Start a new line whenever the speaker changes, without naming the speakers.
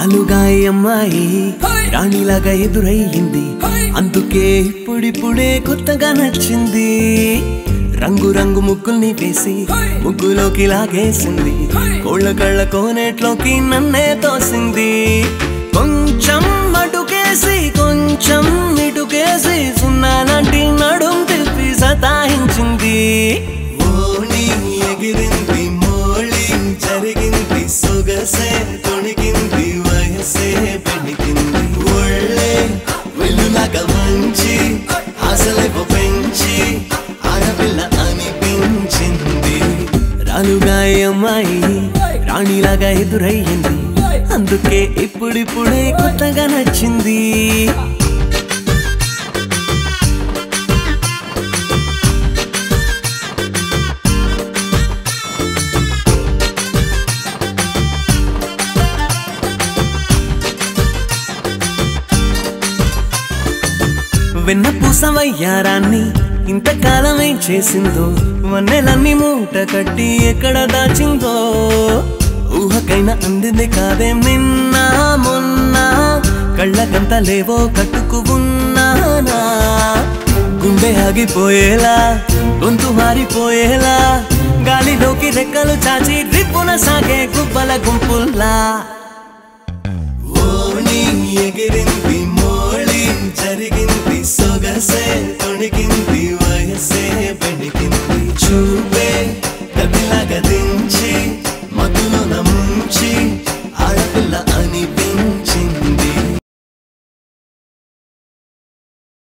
రాలుగా ఈ అమ్మాయి రాణిలాగా ఎదురయ్యింది అందుకే ఇప్పుడిప్పుడే కొత్తగా నచ్చింది రంగు రంగు ముగ్గుల్ని వేసి ముగ్గులోకి లాగేసింది కోళ్ళ కళ్ళ కోనేట్లోకి నన్నే తోసింది కొంచెం అటుకేసి కొంచెం ఇటుకేసి సున్నానంటి నడుం తిప్పి సతాయించింది ఓణి ఎగిరింది మోళి జరిగింది సొగసే తొణిగింది వయసే పెణికింది ఒళ్ళే వెలులాగా మంచి ఆశలేపు పెంచి ఆడపిల్ల అనిపించింది రాలుగా ఈ అమ్మాయి రాణిలాగా ఎదురయ్యింది అందుకే ఇప్పుడిప్పుడే కొత్తగా నచ్చింది వెన్న పూసవయ్యారాన్ని ఇంతకాలం ఏం చేసిందో వన్నెలన్నీ మూట కట్టి ఎక్కడ దాచిందో ఊహకైనా అందింది కాదేం నిన్న మొన్న కళ్ళకంత లేవో కట్టుకు ఉన్నానా గుండె ఆగిపోయేలా గొంతు మారిపోయేలా గాలిలోకి రెక్కలు చాచి రిప్పున సాగే గుబ్బల గుంపుల్లా ఓణి ఎగిరింది మోళి జరిగింది సొగసే తొణిగింది